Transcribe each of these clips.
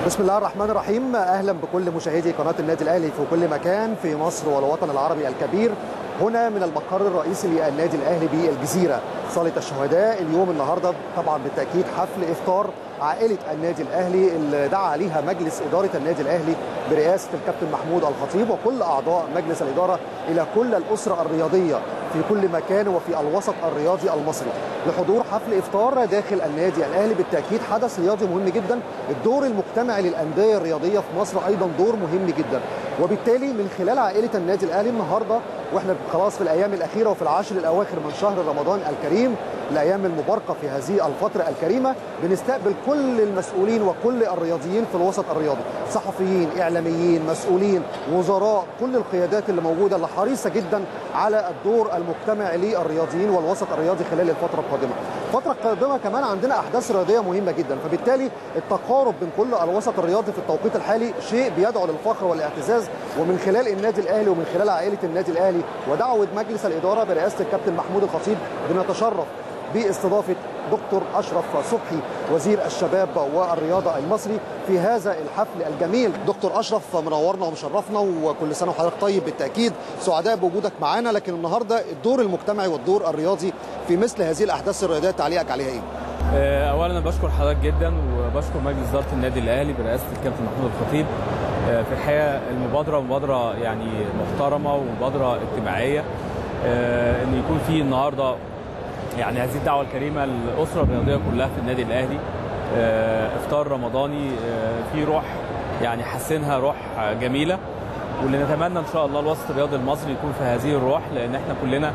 بسم الله الرحمن الرحيم اهلا بكل مشاهدي قناه النادي الاهلي في كل مكان في مصر والوطن العربي الكبير هنا من المقر الرئيسي للنادي الاهلي بالجزيره صاله الشهداء اليوم النهارده طبعا بالتاكيد حفل افطار عائله النادي الاهلي اللي دعا عليها مجلس اداره النادي الاهلي برئاسه الكابتن محمود الخطيب وكل اعضاء مجلس الاداره الى كل الاسره الرياضيه في كل مكان وفي الوسط الرياضي المصري لحضور حفل افطار داخل النادي الاهلي بالتاكيد حدث رياضي مهم جدا الدور المجتمعي للانديه الرياضيه في مصر ايضا دور مهم جدا وبالتالي من خلال عائله النادي الاهلي النهارده واحنا خلاص في الايام الاخيره وفي العاشر الاواخر من شهر رمضان الكريم الايام المباركه في هذه الفتره الكريمه بنستقبل كل المسؤولين وكل الرياضيين في الوسط الرياضي صحفيين اعلاميين مسؤولين وزراء كل القيادات اللي موجوده اللي حريصه جدا على الدور المجتمعي للرياضيين والوسط الرياضي خلال الفتره القادمه الفتره القادمه كمان عندنا احداث رياضيه مهمه جدا فبالتالي التقارب بين كل الوسط الرياضي في التوقيت الحالي شيء بيدعو للفخر والاعتزاز ومن خلال النادي الاهلي ومن خلال عائله النادي الاهلي ودعوه مجلس الاداره برئاسه الكابتن محمود الخطيب بنتشرف باستضافه دكتور اشرف صبحي وزير الشباب والرياضه المصري في هذا الحفل الجميل دكتور اشرف منورنا ومشرفنا وكل سنه وحضرتك طيب بالتاكيد سعداء بوجودك معانا لكن النهارده الدور المجتمعي والدور الرياضي في مثل هذه الاحداث الرياضيه تعليقك عليها ايه اولا انا بشكر حضرتك جدا وبشكر مجلس اداره النادي الاهلي برئاسه الكابتن محمود الخطيب في الحقيقه المبادره مبادره يعني محترمه ومبادره اجتماعيه ان يكون في النهارده يعني هذه الدعوه الكريمه للاسره الرياضيه كلها في النادي الاهلي افطار رمضاني في روح يعني حاسينها روح جميله واللي نتمنى ان شاء الله الوسط الرياضي المصري يكون في هذه الروح لان احنا كلنا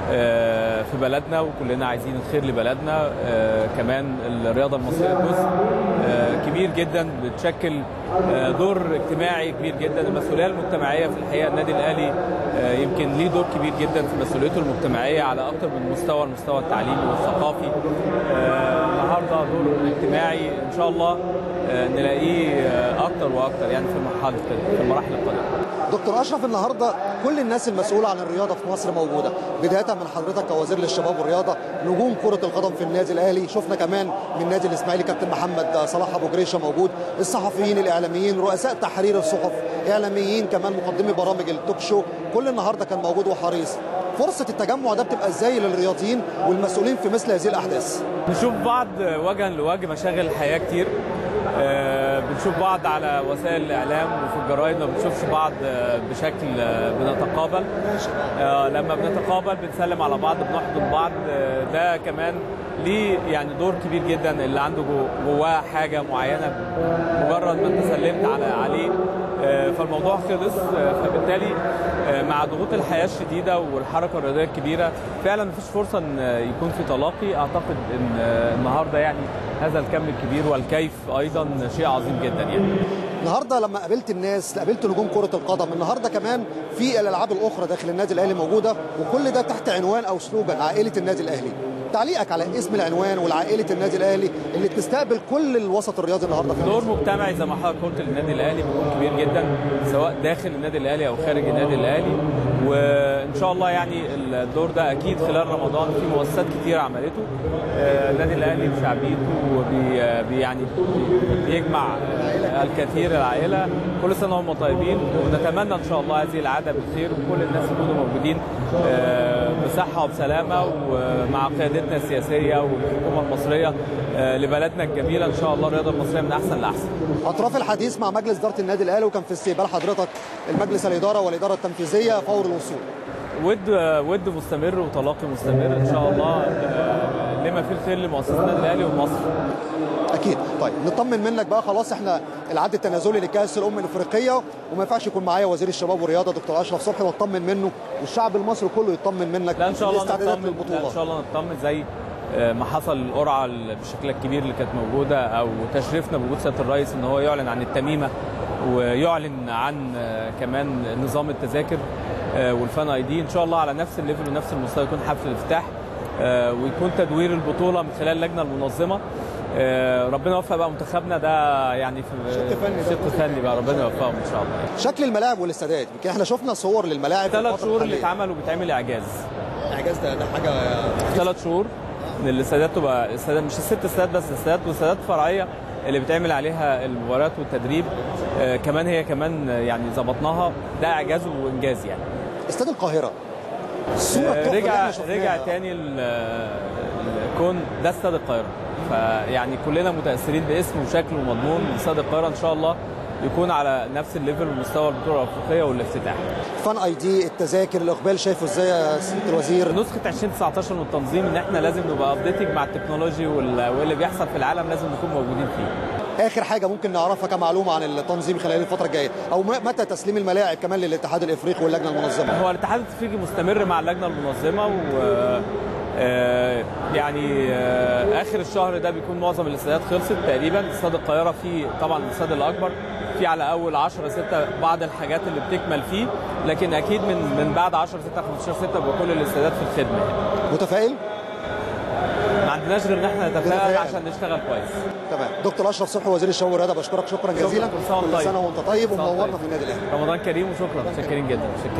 في بلدنا وكلنا عايزين الخير لبلدنا كمان الرياضه المصريه جزء كبير جدا بتشكل دور اجتماعي كبير جدا المسؤوليه المجتمعيه في الحقيقه النادي الاهلي يمكن ليه دور كبير جدا في مسؤوليته المجتمعيه على اكثر من مستوى المستوى التعليمي والثقافي النهارده دور اجتماعي ان شاء الله نلاقيه اكتر واكتر يعني في المرحله في المراحل القادمه دكتور اشرف النهارده كل الناس المسؤوله عن الرياضه في مصر موجوده بدايه من حضرتك كوزير للشباب والرياضه نجوم كره القدم في النادي الاهلي شفنا كمان من نادي الاسماعيلي كابتن محمد صلاح ابو جريشه موجود الصحفيين الاعلاميين رؤساء تحرير الصحف اعلاميين كمان مقدمي برامج التوك شو كل النهارده كان موجود وحريص فرصه التجمع ده بتبقى ازاي للرياضيين والمسؤولين في مثل هذه الاحداث نشوف بعض وجها لوجه مشاغل الحياه كتير آه بنشوف بعض على وسائل الاعلام وفي الجرايد ما بنشوفش بعض آه بشكل آه بنتقابل لما بنتقابل بنسلم على بعض بنحضن بعض ده كمان ليه يعني دور كبير جدا اللي عنده جواه حاجه معينه مجرد ما انت سلمت على عليه فالموضوع خلص فبالتالي مع ضغوط الحياه الشديده والحركه الرياضيه الكبيره فعلا مفيش فرصه ان يكون في تلاقي اعتقد ان النهارده يعني هذا الكم الكبير والكيف ايضا شيء عظيم جدا يعني النهارده لما قابلت الناس قابلت نجوم كره القدم النهارده كمان في الالعاب الاخرى داخل النادي الاهلي موجوده وكل ده تحت عنوان او سلوجان عائله النادي الاهلي تعليقك على اسم العنوان والعائله النادي الاهلي اللي بتستقبل كل الوسط الرياضي النهارده في دور مجتمعي زي ما حضرتك قلت للنادي الاهلي بيكون كبير جدا سواء داخل النادي الاهلي او خارج النادي الاهلي وان شاء الله يعني الدور ده اكيد خلال رمضان في مؤسسات كتير عملته النادي الاهلي بشعبيته وبي يعني بيجمع الكثير العائله كل سنه وهم طيبين ونتمنى ان شاء الله هذه العاده بالخير وكل الناس يكونوا موجودين بصحه وبسلامه ومع قيادتنا السياسيه والحكومه المصريه لبلدنا الجميله ان شاء الله الرياضه المصريه من احسن لاحسن. اطراف الحديث مع مجلس اداره النادي الاهلي وكان في استقبال حضرتك المجلس الاداره والاداره التنفيذيه فور الوصول. ود ود مستمر وتلاقي مستمر ان شاء الله لما فيه الخير لمؤسسه النادي الاهلي ومصر. اكيد طيب نطمن منك بقى خلاص احنا العد التنازلي لكاس الامم الافريقيه وما ينفعش يكون معايا وزير الشباب والرياضه دكتور اشرف صبحي واطمن منه والشعب المصري كله يطمن منك لا ان شاء الله الاستعدادات نطمن للبطوله لا ان شاء الله نطمن زي ما حصل القرعه بشكلها الكبير اللي كانت موجوده او تشريفنا بوجود سياده الرئيس ان هو يعلن عن التميمه ويعلن عن كمان نظام التذاكر والفان اي دي ان شاء الله على نفس الليفل ونفس المستوى يكون حفل الافتتاح ويكون تدوير البطوله من خلال اللجنه المنظمه ربنا يوفق بقى منتخبنا ده يعني في شق فني شق فني بقى ربنا يوفقهم ان شاء الله شكل الملاعب والاستادات يمكن احنا شفنا صور للملاعب في ثلاث الفترة شهور اللي الحالية. اتعمل وبيتعمل اعجاز اعجاز ده ده حاجه ثلاث شهور ان الاستادات تبقى استادات مش الست استادات بس استادات واستادات فرعيه اللي بتعمل عليها المباريات والتدريب آه، كمان هي كمان آه، يعني ظبطناها ده اعجاز وانجاز يعني استاد القاهره الصوره آه، التحفة اللي رجع احنا شفناها. رجع تاني ال- الكون ده استاد القاهره فيعني كلنا متاثرين باسم وشكل ومضمون استاد القاهره ان شاء الله يكون على نفس الليفل ومستوى البطوله الافريقيه والافتتاح فان اي دي التذاكر الاقبال شايفه ازاي يا سياده الوزير نسخه 2019 من التنظيم ان احنا لازم نبقى ابديتنج مع التكنولوجي وال- واللي بيحصل في العالم لازم نكون موجودين فيه اخر حاجه ممكن نعرفها كمعلومه عن التنظيم خلال الفتره الجايه او م- متى تسليم الملاعب كمان للاتحاد الافريقي واللجنه المنظمه هو الاتحاد الافريقي مستمر مع اللجنه المنظمه و آه، يعني آه، اخر الشهر ده بيكون معظم الاستادات خلصت تقريبا استاد القاهره فيه طبعا الاستاد الاكبر في على اول 10 6 بعض الحاجات اللي بتكمل فيه لكن اكيد من من بعد 10 6 15 6 بيبقى كل الاستادات في الخدمه يعني. متفائل ما عندناش غير ان احنا نتفائل نتفائل. عشان نشتغل كويس تمام دكتور اشرف صبحي وزير الشباب والرياضه بشكرك شكرا جزيلا كل سنة وأنت كل طيب. سنه وانت طيب كل سنة ومنورنا طيب. في النادي الاهلي رمضان كريم وشكرا متشكرين جدا متشكرين